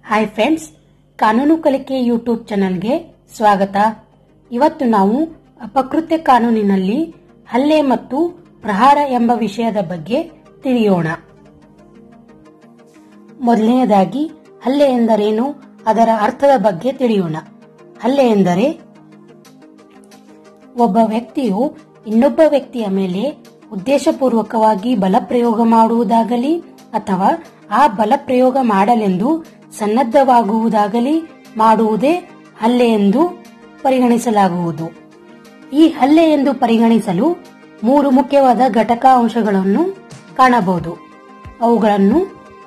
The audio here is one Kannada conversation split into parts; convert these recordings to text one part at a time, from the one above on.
ಹಾಯ್ ಫ್ರೆಂಡ್ಸ್ ಕಾನೂನು ಕಲಿಕೆ ಯೂಟ್ಯೂಬ್ ಚಾನಲ್ಗೆ ಸ್ವಾಗತ ಇವತ್ತು ನಾವು ಅಪಕೃತ್ಯ ಕಾನೂನಿನಲ್ಲಿ ಹಲ್ಲೆ ಮತ್ತು ಪ್ರಹಾರ ಎಂಬ ವಿಷಯದ ಬಗ್ಗೆ ತಿಳಿಯೋಣ ಮೊದಲನೆಯದಾಗಿ ಹಲ್ಲೆ ಎಂದರೇನು ಅದರ ಅರ್ಥದ ಬಗ್ಗೆ ತಿಳಿಯೋಣ ಹಲ್ಲೆ ಎಂದರೆ ಒಬ್ಬ ವ್ಯಕ್ತಿಯು ಇನ್ನೊಬ್ಬ ವ್ಯಕ್ತಿಯ ಮೇಲೆ ಉದ್ದೇಶಪೂರ್ವಕವಾಗಿ ಬಲಪ್ರಯೋಗ ಮಾಡುವುದಾಗಲಿ ಅಥವಾ ಆ ಬಲಪ್ರಯೋಗ ಮಾಡಲೆಂದು ಸನ್ನದ್ಧವಾಗುವುದಾಗಲಿ ಮಾಡುವುದೇ ಹಲ್ಲೆ ಎಂದು ಪರಿಗಣಿಸಲಾಗುವುದು ಈ ಹಲ್ಲೆ ಎಂದು ಪರಿಗಣಿಸಲು ಮೂರು ಮುಖ್ಯವಾದ ಘಟಕ ಅಂಶಗಳನ್ನು ಕಾಣಬಹುದು ಅವುಗಳನ್ನು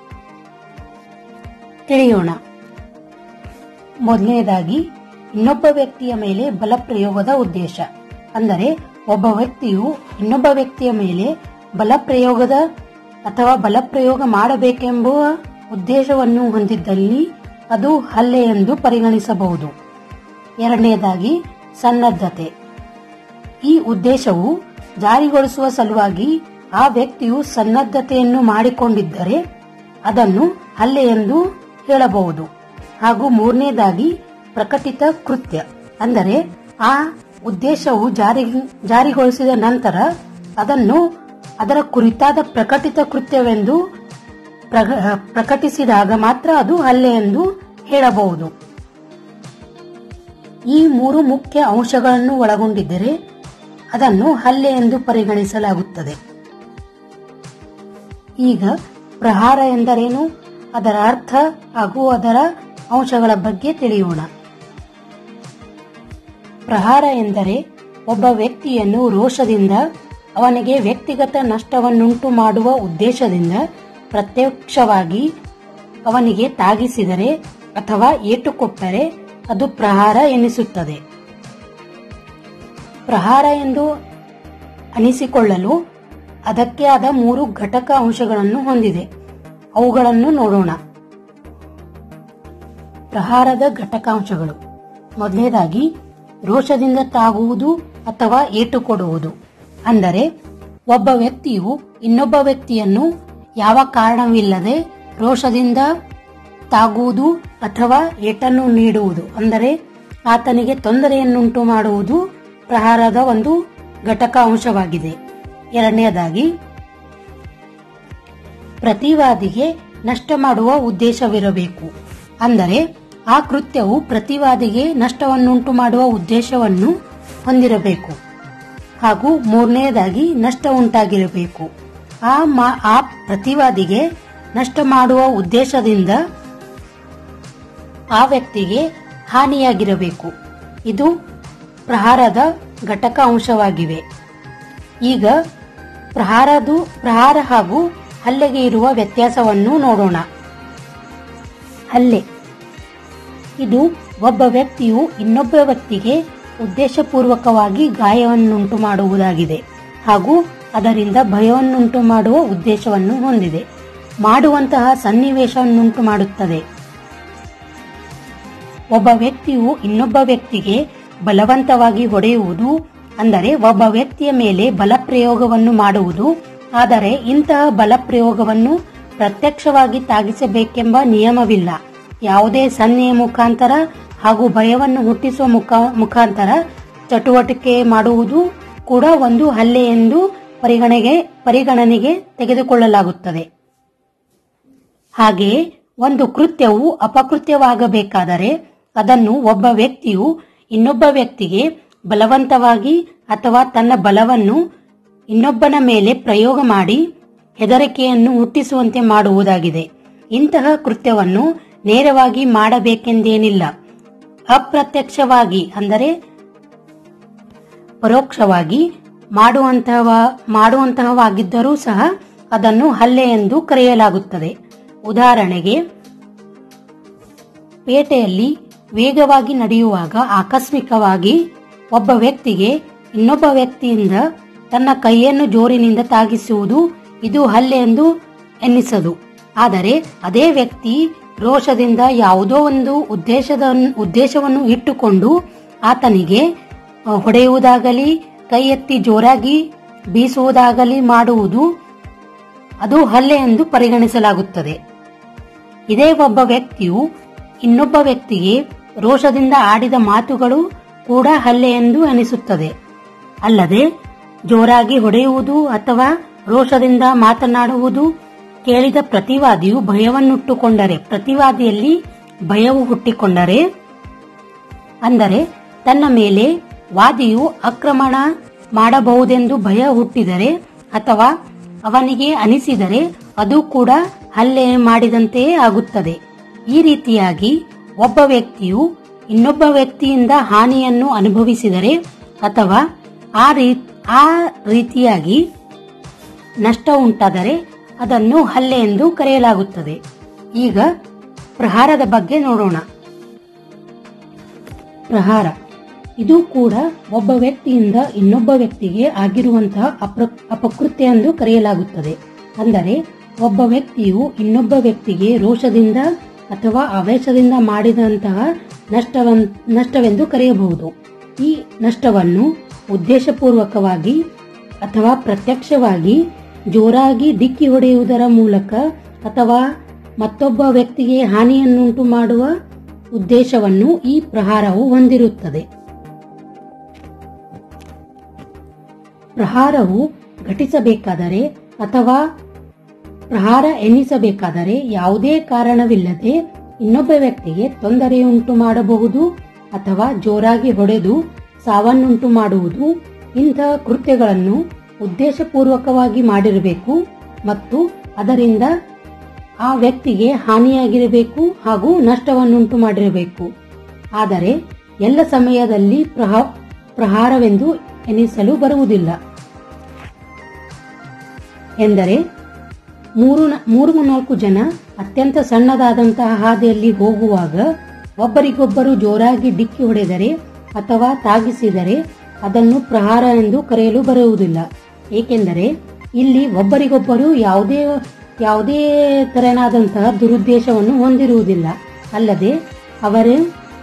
ತಿಳಿಯೋಣ ಮೊದಲನೇದಾಗಿ ಇನ್ನೊಬ್ಬ ವ್ಯಕ್ತಿಯ ಮೇಲೆ ಬಲಪ್ರಯೋಗದ ಉದ್ದೇಶ ಅಂದರೆ ಒಬ್ಬ ವ್ಯಕ್ತಿಯು ಇನ್ನೊಬ್ಬ ವ್ಯಕ್ತಿಯ ಮೇಲೆ ಬಲಪ್ರಯೋಗದ ಅಥವಾ ಬಲಪ್ರಯೋಗ ಮಾಡಬೇಕೆಂಬುವ ಉದ್ದೇಶವನ್ನು ಹೊಂದಿದ್ದಲ್ಲಿ ಅದು ಹಲ್ಲೆ ಎಂದು ಪರಿಗಣಿಸಬಹುದು ಎರಡನೆಯದಾಗಿ ಸನ್ನದ್ಧತೆ ಈ ಉದ್ದೇಶವು ಜಾರಿಗೊಳಿಸುವ ಸಲುವಾಗಿ ಆ ವ್ಯಕ್ತಿಯು ಸನ್ನದ್ಧತೆಯನ್ನು ಮಾಡಿಕೊಂಡಿದ್ದರೆ ಅದನ್ನು ಹಲ್ಲೆ ಎಂದು ಹೇಳಬಹುದು ಹಾಗೂ ಮೂರನೇದಾಗಿ ಪ್ರಕಟಿತ ಕೃತ್ಯ ಅಂದರೆ ಆ ಉದ್ದೇಶವು ಜಾರಿ ಜಾರಿಗೊಳಿಸಿದ ನಂತರ ಅದನ್ನು ಅದರ ಕುರಿತಾದ ಪ್ರಕಟಿತ ಕೃತ್ಯವೆಂದು ಪ್ರಗ- ಪ್ರಕಟಿಸಿದಾಗ ಮಾತ್ರ ಅದು ಹಲ್ಲೆ ಎಂದು ಹೇಳಬಹುದು ಈ ಮೂರು ಮುಖ್ಯ ಅಂಶಗಳನ್ನು ಒಳಗೊಂಡಿದ್ದರೆ ಅದನ್ನು ಹಲ್ಲೆ ಎಂದು ಪರಿಗಣಿಸಲಾಗುತ್ತದೆ ಈಗ ಪ್ರಹಾರ ಎಂದರೇನು ಅದರ ಅರ್ಥ ಹಾಗೂ ಅದರ ಅಂಶಗಳ ಬಗ್ಗೆ ತಿಳಿಯೋಣ ಪ್ರಹಾರ ಎಂದರೆ ಒಬ್ಬ ವ್ಯಕ್ತಿಯನ್ನು ರೋಷದಿಂದ ಅವನಿಗೆ ವ್ಯಕ್ತಿಗತ ನಷ್ಟವನ್ನುಂಟು ಮಾಡುವ ಉದ್ದೇಶದಿಂದ ಪ್ರತ್ಯಕ್ಷವಾಗಿ ಅವನಿಗೆ ತಾಗಿಸಿದರೆ ಅಥವಾ ಏಟು ಕೊಟ್ಟರೆ ಅದು ಪ್ರಹಾರ ಎನಿಸುತ್ತದೆ ಪ್ರಹಾರ ಎಂದು ಅನಿಸಿಕೊಳ್ಳಲು ಅದಕ್ಕೆ ಆದ ಮೂರು ಘಟಕ ಅಂಶಗಳನ್ನು ಹೊಂದಿದೆ ಅವುಗಳನ್ನು ನೋಡೋಣ ಪ್ರಹಾರದ ಘಟಕಾಂಶಗಳು ಮೊದಲನೇದಾಗಿ ರೋಷದಿಂದ ತಾಗುವುದು ಅಥವಾ ಏಟು ಕೊಡುವುದು ಅಂದರೆ ಒಬ್ಬ ವ್ಯಕ್ತಿಯು ಇನ್ನೊಬ್ಬ ವ್ಯಕ್ತಿಯನ್ನು ಯಾವ ಕಾರಣವಿಲ್ಲದೆ ರೋಷದಿಂದ ತಾಗುವುದು ಅಥವಾ ಏಟನ್ನು ನೀಡುವುದು ಅಂದರೆ ಆತನಿಗೆ ತೊಂದರೆಯನ್ನುಂಟು ಮಾಡುವುದು ಪ್ರಹಾರದ ಒಂದು ಘಟಕ ಅಂಶವಾಗಿದೆ ಎರಡನೆಯದಾಗಿ ಪ್ರತಿವಾದಿಗೆ ನಷ್ಟ ಮಾಡುವ ಉದ್ದೇಶವಿರಬೇಕು ಅಂದರೆ ಆ ಕೃತ್ಯವು ಪ್ರತಿವಾದಿಗೆ ನಷ್ಟವನ್ನುಂಟು ಮಾಡುವ ಉದ್ದೇಶವನ್ನು ಹೊಂದಿರಬೇಕು ಹಾಗೂ ಮೂರನೆಯದಾಗಿ ನಷ್ಟ ಉಂಟಾಗಿರಬೇಕು ಆ ಮಾ- ಆ ಪ್ರತಿವಾದಿಗೆ ನಷ್ಟ ಮಾಡುವ ಉದ್ದೇಶದಿಂದ ಆ ವ್ಯಕ್ತಿಗೆ ಹಾನಿಯಾಗಿರಬೇಕು ಇದು ಪ್ರಹಾರದ ಘಟಕ ಅಂಶವಾಗಿವೆ ಈಗ ಪ್ರಹಾರದು ಪ್ರಹಾರ ಹಾಗೂ ಹಲ್ಲೆಗೆ ಇರುವ ವ್ಯತ್ಯಾಸವನ್ನು ನೋಡೋಣ ಹಲ್ಲೆ ಇದು ಒಬ್ಬ ವ್ಯಕ್ತಿಯು ಇನ್ನೊಬ್ಬ ವ್ಯಕ್ತಿಗೆ ಉದ್ದೇಶಪೂರ್ವಕವಾಗಿ ಗಾಯವನ್ನುಂಟು ಮಾಡುವುದಾಗಿದೆ ಹಾಗೂ ಅದರಿಂದ ಭಯವನ್ನುಂಟು ಮಾಡುವ ಉದ್ದೇಶವನ್ನು ಹೊಂದಿದೆ ಮಾಡುವಂತಹ ಸನ್ನಿವೇಶವನ್ನುಂಟು ಮಾಡುತ್ತದೆ ಒಬ್ಬ ವ್ಯಕ್ತಿಯು ಇನ್ನೊಬ್ಬ ವ್ಯಕ್ತಿಗೆ ಬಲವಂತವಾಗಿ ಹೊಡೆಯುವುದು ಅಂದರೆ ಒಬ್ಬ ವ್ಯಕ್ತಿಯ ಮೇಲೆ ಬಲಪ್ರಯೋಗವನ್ನು ಮಾಡುವುದು ಆದರೆ ಇಂತಹ ಬಲಪ್ರಯೋಗವನ್ನು ಪ್ರತ್ಯಕ್ಷವಾಗಿ ತಾಗಿಸಬೇಕೆಂಬ ನಿಯಮವಿಲ್ಲ ಯಾವುದೇ ಸನ್ನೆಯ ಮುಖಾಂತರ ಹಾಗೂ ಭಯವನ್ನು ಹುಟ್ಟಿಸುವ ಮುಖ ಮುಖಾಂತರ ಚಟುವಟಿಕೆ ಮಾಡುವುದು ಕೂಡ ಒಂದು ಹಲ್ಲೆ ಎಂದು ಪರಿಗಣೆಗೆ ಪರಿಗಣನೆಗೆ ತೆಗೆದುಕೊಳ್ಳಲಾಗುತ್ತದೆ ಹಾಗೆಯೇ ಒಂದು ಕೃತ್ಯವು ಅಪಕೃತ್ಯವಾಗಬೇಕಾದರೆ ಅದನ್ನು ಒಬ್ಬ ವ್ಯಕ್ತಿಯು ಇನ್ನೊಬ್ಬ ವ್ಯಕ್ತಿಗೆ ಬಲವಂತವಾಗಿ ಅಥವಾ ತನ್ನ ಬಲವನ್ನು ಇನ್ನೊಬ್ಬನ ಮೇಲೆ ಪ್ರಯೋಗ ಮಾಡಿ ಹೆದರಿಕೆಯನ್ನು ಹುಟ್ಟಿಸುವಂತೆ ಮಾಡುವುದಾಗಿದೆ ಇಂತಹ ಕೃತ್ಯವನ್ನು ನೇರವಾಗಿ ಮಾಡಬೇಕೆಂದೇನಿಲ್ಲ ಅಪ್ರತ್ಯಕ್ಷವಾಗಿ ಅಂದರೆ ಪರೋಕ್ಷವಾಗಿ ಮಾಡುವಂತಹ ಮಾಡುವಂತಹವಾಗಿದ್ದರೂ ಸಹ ಅದನ್ನು ಹಲ್ಲೆ ಎಂದು ಕರೆಯಲಾಗುತ್ತದೆ ಉದಾಹರಣೆಗೆ ಪೇಟೆಯಲ್ಲಿ ವೇಗವಾಗಿ ನಡೆಯುವಾಗ ಆಕಸ್ಮಿಕವಾಗಿ ಒಬ್ಬ ವ್ಯಕ್ತಿಗೆ ಇನ್ನೊಬ್ಬ ವ್ಯಕ್ತಿಯಿಂದ ತನ್ನ ಕೈಯನ್ನು ಜೋರಿನಿಂದ ತಾಗಿಸುವುದು ಇದು ಹಲ್ಲೆ ಎಂದು ಎನ್ನಿಸದು ಆದರೆ ಅದೇ ವ್ಯಕ್ತಿ ರೋಷದಿಂದ ಯಾವುದೋ ಒಂದು ಉದ್ದೇಶದ ಉದ್ದೇಶವನ್ನು ಇಟ್ಟುಕೊಂಡು ಆತನಿಗೆ ಅ, ಹೊಡೆಯುವುದಾಗಲಿ ಕೈ ಎತ್ತಿ ಜೋರಾಗಿ ಬೀಸುವುದಾಗಲಿ ಮಾಡುವುದು ಅದು ಹಲ್ಲೆ ಎಂದು ಪರಿಗಣಿಸಲಾಗುತ್ತದೆ ಇದೇ ಒಬ್ಬ ವ್ಯಕ್ತಿಯು ಇನ್ನೊಬ್ಬ ವ್ಯಕ್ತಿಗೆ ರೋಷದಿಂದ ಆಡಿದ ಮಾತುಗಳು ಕೂಡ ಹಲ್ಲೆ ಎಂದು ಅನಿಸುತ್ತದೆ ಅಲ್ಲದೆ ಜೋರಾಗಿ ಹೊಡೆಯುವುದು ಅಥವಾ ರೋಷದಿಂದ ಮಾತನಾಡುವುದು ಕೇಳಿದ ಪ್ರತಿವಾದಿಯು ಭಯವನ್ನುಟ್ಟುಕೊಂಡರೆ ಪ್ರತಿವಾದಿಯಲ್ಲಿ ಭಯವು ಹುಟ್ಟಿಕೊಂಡರೆ ಅಂದರೆ ತನ್ನ ಮೇಲೆ ವಾದಿಯು ಆಕ್ರಮಣ ಮಾಡಬಹುದೆಂದು ಭಯ ಹುಟ್ಟಿದರೆ ಅಥವಾ ಅವನಿಗೆ ಅನಿಸಿದರೆ ಅದು ಕೂಡ ಹಲ್ಲೆ ಮಾಡಿದಂತೆಯೇ ಆಗುತ್ತದೆ ಈ ರೀತಿಯಾಗಿ ಒಬ್ಬ ವ್ಯಕ್ತಿಯು ಇನ್ನೊಬ್ಬ ವ್ಯಕ್ತಿಯಿಂದ ಹಾನಿಯನ್ನು ಅನುಭವಿಸಿದರೆ ಅಥವಾ ಆ ರೀ- ಆ ರೀತಿಯಾಗಿ ನಷ್ಟ ಉಂಟಾದರೆ ಅದನ್ನು ಹಲ್ಲೆ ಎಂದು ಕರೆಯಲಾಗುತ್ತದೆ ಈಗ ಪ್ರಹಾರದ ಬಗ್ಗೆ ನೋಡೋಣ ಪ್ರಹಾರ ಇದು ಕೂಡ ಒಬ್ಬ ವ್ಯಕ್ತಿಯಿಂದ ಇನ್ನೊಬ್ಬ ವ್ಯಕ್ತಿಗೆ ಆಗಿರುವಂತಹ ಅಪ್ರ- ಅಪಕೃತ್ಯ ಎಂದು ಕರೆಯಲಾಗುತ್ತದೆ ಅಂದರೆ ಒಬ್ಬ ವ್ಯಕ್ತಿಯು ಇನ್ನೊಬ್ಬ ವ್ಯಕ್ತಿಗೆ ರೋಷದಿಂದ ಅಥವಾ ಆವೇಶದಿಂದ ಮಾಡಿದಂತಹ ನಷ್ಟವನ್ ನಷ್ಟವೆಂದು ಕರೆಯಬಹುದು ಈ ನಷ್ಟವನ್ನು ಉದ್ದೇಶಪೂರ್ವಕವಾಗಿ ಅಥವಾ ಪ್ರತ್ಯಕ್ಷವಾಗಿ ಜೋರಾಗಿ ಡಿಕ್ಕಿ ಹೊಡೆಯುವುದರ ಮೂಲಕ ಅಥವಾ ಮತ್ತೊಬ್ಬ ವ್ಯಕ್ತಿಗೆ ಹಾನಿಯನ್ನುಂಟು ಮಾಡುವ ಉದ್ದೇಶವನ್ನು ಈ ಪ್ರಹಾರವು ಹೊಂದಿರುತ್ತದೆ ಪ್ರಹಾರವು ಘಟಿಸಬೇಕಾದರೆ ಅಥವಾ ಪ್ರಹಾರ ಎನ್ನಿಸಬೇಕಾದರೆ ಯಾವುದೇ ಕಾರಣವಿಲ್ಲದೆ ಇನ್ನೊಬ್ಬ ವ್ಯಕ್ತಿಗೆ ತೊಂದರೆಯುಂಟು ಮಾಡಬಹುದು ಅಥವಾ ಜೋರಾಗಿ ಹೊಡೆದು ಸಾವನ್ನುಂಟು ಮಾಡುವುದು ಇಂತಹ ಕೃತ್ಯಗಳನ್ನು ಉದ್ದೇಶಪೂರ್ವಕವಾಗಿ ಮಾಡಿರಬೇಕು ಮತ್ತು ಅದರಿಂದ ಆ ವ್ಯಕ್ತಿಗೆ ಹಾನಿಯಾಗಿರಬೇಕು ಹಾಗೂ ನಷ್ಟವನ್ನುಂಟು ಮಾಡಿರಬೇಕು ಆದರೆ ಎಲ್ಲ ಸಮಯದಲ್ಲಿ ಪ್ರಹ- ಪ್ರಹಾರವೆಂದು ಎನಿಸಲು ಬರುವುದಿಲ್ಲ ಎಂದರೆ ಮೂರು ನ- ಮೂರು ನಾಲ್ಕು ಜನ ಅತ್ಯಂತ ಸಣ್ಣದಾದಂತಹ ಹಾದಿಯಲ್ಲಿ ಹೋಗುವಾಗ ಒಬ್ಬರಿಗೊಬ್ಬರು ಜೋರಾಗಿ ಡಿಕ್ಕಿ ಹೊಡೆದರೆ ಅಥವಾ ತಾಗಿಸಿದರೆ ಅದನ್ನು ಪ್ರಹಾರ ಎಂದು ಕರೆಯಲು ಬರುವುದಿಲ್ಲ ಏಕೆಂದರೆ ಇಲ್ಲಿ ಒಬ್ಬರಿಗೊಬ್ಬರು ಯಾವುದೇ ಯಾವುದೇ ತೆರನಾದಂತಹ ದುರುದ್ದೇಶವನ್ನು ಹೊಂದಿರುವುದಿಲ್ಲ ಅಲ್ಲದೆ ಅವರೇ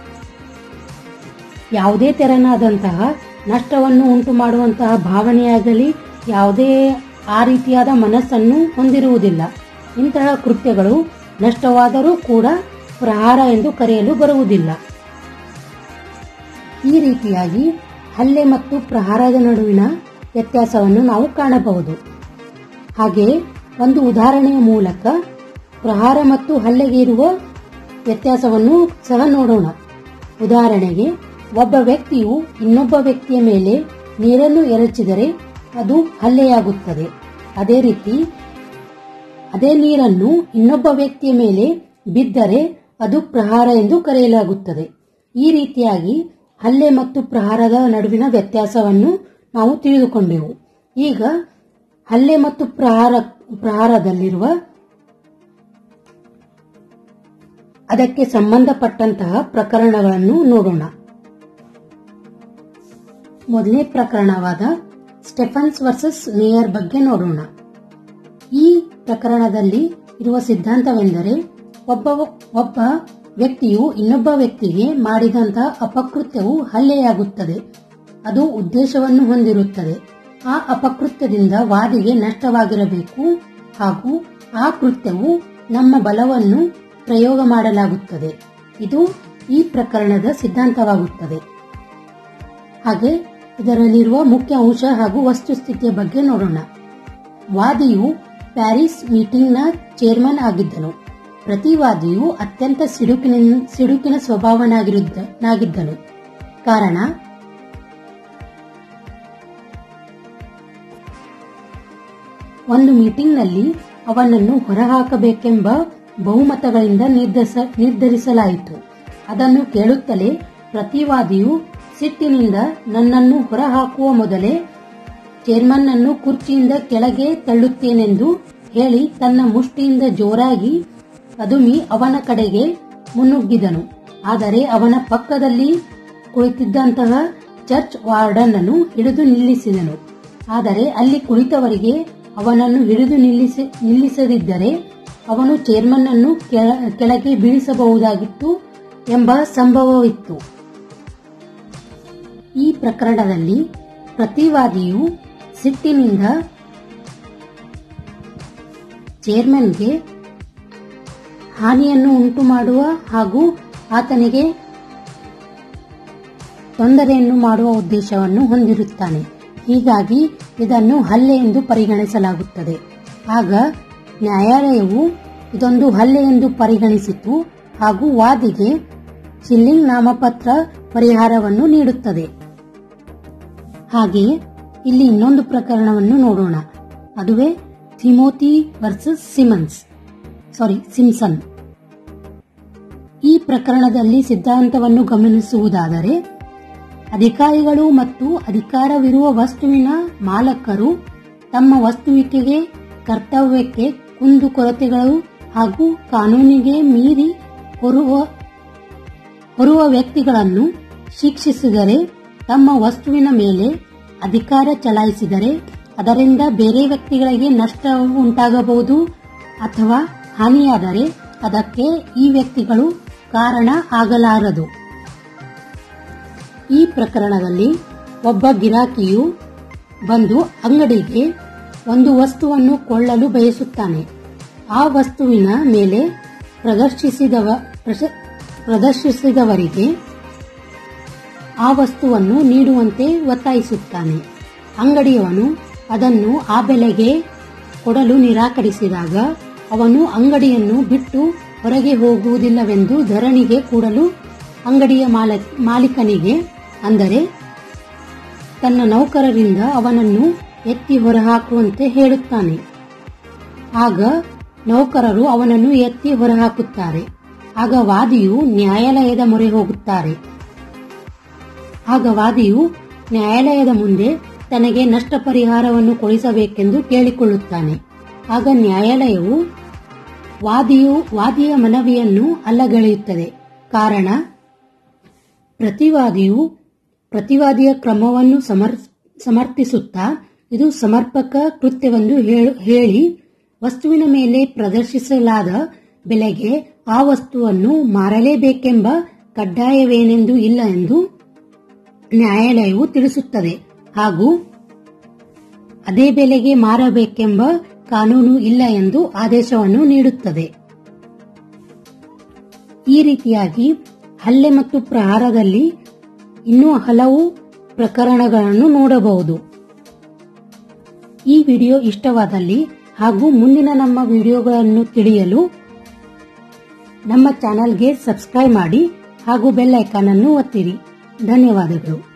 ಯಾವುದೇ ತೆರನಾದಂತಹ ನಷ್ಟವನ್ನು ಉಂಟು ಮಾಡುವಂತಹ ಭಾವನೆಯಾಗಲಿ ಯಾವುದೇ ಆ ರೀತಿಯಾದ ಮನಸ್ಸನ್ನು ಹೊಂದಿರುವುದಿಲ್ಲ ಇಂತಹ ಕೃತ್ಯಗಳು ನಷ್ಟವಾದರೂ ಕೂಡ ಪ್ರಹಾರ ಎಂದು ಕರೆಯಲು ಬರುವುದಿಲ್ಲ ಈ ರೀತಿಯಾಗಿ ಹಲ್ಲೆ ಮತ್ತು ಪ್ರಹಾರದ ನಡುವಿನ ವ್ಯತ್ಯಾಸವನ್ನು ನಾವು ಕಾಣಬಹುದು ಹಾಗೆಯೇ ಒಂದು ಉದಾಹರಣೆಯ ಮೂಲಕ ಪ್ರಹಾರ ಮತ್ತು ಹಲ್ಲೆಗೆ ಇರುವ ವ್ಯತ್ಯಾಸವನ್ನು ಸಹ ನೋಡೋಣ ಉದಾಹರಣೆಗೆ ಒಬ್ಬ ವ್ಯಕ್ತಿಯು ಇನ್ನೊಬ್ಬ ವ್ಯಕ್ತಿಯ ಮೇಲೆ ನೀರನ್ನು ಎರಚಿದರೆ ಅದು ಹಲ್ಲೆಯಾಗುತ್ತದೆ ಅದೇ ರೀತಿ ಅದೇ ನೀರನ್ನು ಇನ್ನೊಬ್ಬ ವ್ಯಕ್ತಿಯ ಮೇಲೆ ಬಿದ್ದರೆ ಅದು ಪ್ರಹಾರ ಎಂದು ಕರೆಯಲಾಗುತ್ತದೆ ಈ ರೀತಿಯಾಗಿ ಹಲ್ಲೆ ಮತ್ತು ಪ್ರಹಾರದ ನಡುವಿನ ವ್ಯತ್ಯಾಸವನ್ನು ನಾವು ತಿಳಿದುಕೊಂಡೆವು ಈಗ ಹಲ್ಲೆ ಮತ್ತು ಪ್ರಹಾರ ಪ್ರಹಾರದಲ್ಲಿರುವ ಅದಕ್ಕೆ ಸಂಬಂಧಪಟ್ಟಂತಹ ಪ್ರಕರಣಗಳನ್ನು ನೋಡೋಣ ಮೊದಲನೇ ಪ್ರಕರಣವಾದ ಸ್ಟೆಫನ್ಸ್ ವರ್ಸಸ್ ಮೇಯರ್ ಬಗ್ಗೆ ನೋಡೋಣ ಈ ಪ್ರಕರಣದಲ್ಲಿ ಇರುವ ಸಿದ್ಧಾಂತವೆಂದರೆ ಒಬ್ಬ ಒಬ್ಬ ವ್ಯಕ್ತಿಯು ಇನ್ನೊಬ್ಬ ವ್ಯಕ್ತಿಗೆ ಮಾಡಿದಂತಹ ಅಪಕೃತ್ಯವು ಹಲ್ಲೆಯಾಗುತ್ತದೆ ಅದು ಉದ್ದೇಶವನ್ನು ಹೊಂದಿರುತ್ತದೆ ಆ ಅಪಕೃತ್ಯದಿಂದ ವಾದಿಗೆ ನಷ್ಟವಾಗಿರಬೇಕು ಹಾಗೂ ಆ ಕೃತ್ಯವು ನಮ್ಮ ಬಲವನ್ನು ಪ್ರಯೋಗ ಮಾಡಲಾಗುತ್ತದೆ ಇದು ಈ ಪ್ರಕರಣದ ಸಿದ್ಧಾಂತವಾಗುತ್ತದೆ ಹಾಗೆ ಇದರಲ್ಲಿರುವ ಮುಖ್ಯ ಅಂಶ ಹಾಗೂ ವಸ್ತುಸ್ಥಿತಿಯ ಬಗ್ಗೆ ನೋಡೋಣ ವಾದಿಯು ಪ್ಯಾರಿಸ್ ಮೀಟಿಂಗ್ನ ಚೇರ್ಮನ್ ಆಗಿದ್ದನು ಪ್ರತಿವಾದಿಯು ಅತ್ಯಂತ ಸಿಡುಕಿನ ಸಿಡುಕಿನ ಸ್ವಭಾವನಾಗಿರುತ್ತನಾಗಿದ್ದನು ಕಾರಣ ಒಂದು ಮೀಟಿಂಗ್ನಲ್ಲಿ ಅವನನ್ನು ಹೊರಹಾಕಬೇಕೆಂಬ ಬಹುಮತಗಳಿಂದ ನಿರ್ಧರಿಸ ನಿರ್ಧರಿಸಲಾಯಿತು ಅದನ್ನು ಕೇಳುತ್ತಲೇ ಪ್ರತಿವಾದಿಯು ಸಿಟ್ಟಿನಿಂದ ನನ್ನನ್ನು ಹೊರಹಾಕುವ ಮೊದಲೇ ಚೇರ್ಮನ್ ಅನ್ನು ಕುರ್ಚಿಯಿಂದ ಕೆಳಗೆ ತಳ್ಳುತ್ತೇನೆಂದು ಹೇಳಿ ತನ್ನ ಮುಷ್ಟಿಯಿಂದ ಜೋರಾಗಿ ಅದುಮಿ ಅವನ ಕಡೆಗೆ ಮುನ್ನುಗ್ಗಿದನು ಆದರೆ ಅವನ ಪಕ್ಕದಲ್ಲಿ ಕುಳಿತಿದ್ದಂತಹ ಚರ್ಚ್ ವಾರ್ಡನ್ ಅನ್ನು ಹಿಡಿದು ನಿಲ್ಲಿಸಿದನು ಆದರೆ ಅಲ್ಲಿ ಕುಳಿತವರಿಗೆ ಅವನನ್ನು ಹಿಡಿದು ನಿಲ್ಲಿಸಿ ನಿಲ್ಲಿಸದಿದ್ದರೆ ಅವನು ಚೇರ್ಮನ್ ಅನ್ನು ಕೆಳ- ಕೆಳಗೆ ಬೀಳಿಸಬಹುದಾಗಿತ್ತು ಎಂಬ ಸಂಭವವಿತ್ತು ಈ ಪ್ರಕರಣದಲ್ಲಿ ಪ್ರತಿವಾದಿಯು ಸಿಟ್ಟಿನಿಂದ ಚೇರ್ಮನ್ಗೆ ಹಾನಿಯನ್ನು ಉಂಟು ಮಾಡುವ ಹಾಗೂ ಆತನಿಗೆ ತೊಂದರೆಯನ್ನು ಮಾಡುವ ಉದ್ದೇಶವನ್ನು ಹೊಂದಿರುತ್ತಾನೆ ಹೀಗಾಗಿ ಇದನ್ನು ಹಲ್ಲೆ ಎಂದು ಪರಿಗಣಿಸಲಾಗುತ್ತದೆ ಆಗ ನ್ಯಾಯಾಲಯವು ಇದೊಂದು ಹಲ್ಲೆ ಎಂದು ಪರಿಗಣಿಸಿತು ಹಾಗೂ ವಾದಿಗೆ ಚಿಲ್ಲಿಂಗ್ ನಾಮಪತ್ರ ಪರಿಹಾರವನ್ನು ನೀಡುತ್ತದೆ ಹಾಗೆಯೇ ಇಲ್ಲಿ ಇನ್ನೊಂದು ಪ್ರಕರಣವನ್ನು ನೋಡೋಣ ಅದುವೇ Timothy versus Simons sorry Simpson ಈ ಪ್ರಕರಣದಲ್ಲಿ ಸಿದ್ಧಾಂತವನ್ನು ಗಮನಿಸುವುದಾದರೆ ಅಧಿಕಾರಿಗಳು ಮತ್ತು ಅಧಿಕಾರವಿರುವ ವಸ್ತುವಿನ ಮಾಲಕರು ತಮ್ಮ ವಸ್ತುವಿಕೆಗೆ ಕರ್ತವ್ಯಕ್ಕೆ ಕುಂದುಕೊರತೆಗಳು ಹಾಗೂ ಕಾನೂನಿಗೆ ಮೀರಿ ಹೊರುವ ಹೊರುವ ವ್ಯಕ್ತಿಗಳನ್ನು ಶಿಕ್ಷಿಸಿದರೆ ತಮ್ಮ ವಸ್ತುವಿನ ಮೇಲೆ ಅಧಿಕಾರ ಚಲಾಯಿಸಿದರೆ ಅದರಿಂದ ಬೇರೆ ವ್ಯಕ್ತಿಗಳಿಗೆ ನಷ್ಟ ಉಂಟಾಗಬಹುದು ಅಥವಾ ಹಾನಿಯಾದರೆ ಅದಕ್ಕೆ ಈ ವ್ಯಕ್ತಿಗಳು ಕಾರಣ ಆಗಲಾರದು ಈ ಪ್ರಕರಣದಲ್ಲಿ ಒಬ್ಬ ಗಿರಾಕಿಯು ಬಂದು ಅಂಗಡಿಗೆ ಒಂದು ವಸ್ತುವನ್ನು ಕೊಳ್ಳಲು ಬಯಸುತ್ತಾನೆ ಆ ವಸ್ತುವಿನ ಮೇಲೆ ಪ್ರದರ್ಶಿಸಿದವ ಪ್ರಶ- ಪ್ರದರ್ಶಿಸಿದವರಿಗೆ ಆ ವಸ್ತುವನ್ನು ನೀಡುವಂತೆ ಒತ್ತಾಯಿಸುತ್ತಾನೆ ಅಂಗಡಿಯವನು ಅದನ್ನು ಆ ಬೆಲೆಗೆ ಕೊಡಲು ನಿರಾಕರಿಸಿದಾಗ ಅವನು ಅಂಗಡಿಯನ್ನು ಬಿಟ್ಟು ಹೊರಗೆ ಹೋಗುವುದಿಲ್ಲವೆಂದು ಧರಣಿಗೆ ಕೂಡಲು ಅಂಗಡಿಯ ಮಾಲ- ಮಾಲೀಕನಿಗೆ ಅಂದರೆ ತನ್ನ ನೌಕರರಿಂದ ಅವನನ್ನು ಎತ್ತಿ ಹೊರಹಾಕುವಂತೆ ಹೇಳುತ್ತಾನೆ ಆಗ ನೌಕರರು ಅವನನ್ನು ಎತ್ತಿ ಹೊರಹಾಕುತ್ತಾರೆ ಆಗ ವಾದಿಯು ನ್ಯಾಯಾಲಯದ ಮೊರೆ ಹೋಗುತ್ತಾರೆ ಆಗ ವಾದಿಯು ನ್ಯಾಯಾಲಯದ ಮುಂದೆ ತನಗೆ ನಷ್ಟ ಪರಿಹಾರವನ್ನು ಕೊಡಿಸಬೇಕೆಂದು ಕೇಳಿಕೊಳ್ಳುತ್ತಾನೆ ಆಗ ನ್ಯಾಯಾಲಯವು ವಾದಿಯು ವಾದಿಯ ಮನವಿಯನ್ನು ಅಲ್ಲಗಳೆಯುತ್ತದೆ ಕಾರಣ ಪ್ರತಿವಾದಿಯು ಪ್ರತಿವಾದಿಯ ಕ್ರಮವನ್ನು ಸಮರ್ ಸಮರ್ಥಿಸುತ್ತಾ ಇದು ಸಮರ್ಪಕ ಕೃತ್ಯವೆಂದು ಹೇಳು- ಹೇಳಿ ವಸ್ತುವಿನ ಮೇಲೆ ಪ್ರದರ್ಶಿಸಲಾದ ಬೆಲೆಗೆ ಆ ವಸ್ತುವನ್ನು ಮಾರಲೇಬೇಕೆಂಬ ಕಡ್ಡಾಯವೇನೆಂದು ಇಲ್ಲ ಎಂದು ನ್ಯಾಯಾಲಯವು ತಿಳಿಸುತ್ತದೆ ಹಾಗೂ ಅದೇ ಬೆಲೆಗೆ ಮಾರಬೇಕೆಂಬ ಕಾನೂನು ಇಲ್ಲ ಎಂದು ಆದೇಶವನ್ನು ನೀಡುತ್ತದೆ ಈ ರೀತಿಯಾಗಿ ಹಲ್ಲೆ ಮತ್ತು ಪ್ರಹಾರದಲ್ಲಿ ಇನ್ನೂ ಹಲವು ಪ್ರಕರಣಗಳನ್ನು ನೋಡಬಹುದು ಈ ವಿಡಿಯೋ ಇಷ್ಟವಾದಲ್ಲಿ ಹಾಗೂ ಮುಂದಿನ ನಮ್ಮ ವಿಡಿಯೋಗಳನ್ನು ತಿಳಿಯಲು ನಮ್ಮ ಚಾನಲ್ಗೆ ಸಬ್ಸ್ಕ್ರೈಬ್ ಮಾಡಿ ಹಾಗೂ ಬೆಲ್ ಐಕಾನ್ ಅನ್ನು ಒತ್ತಿರಿ ಧನ್ಯವಾದಗಳು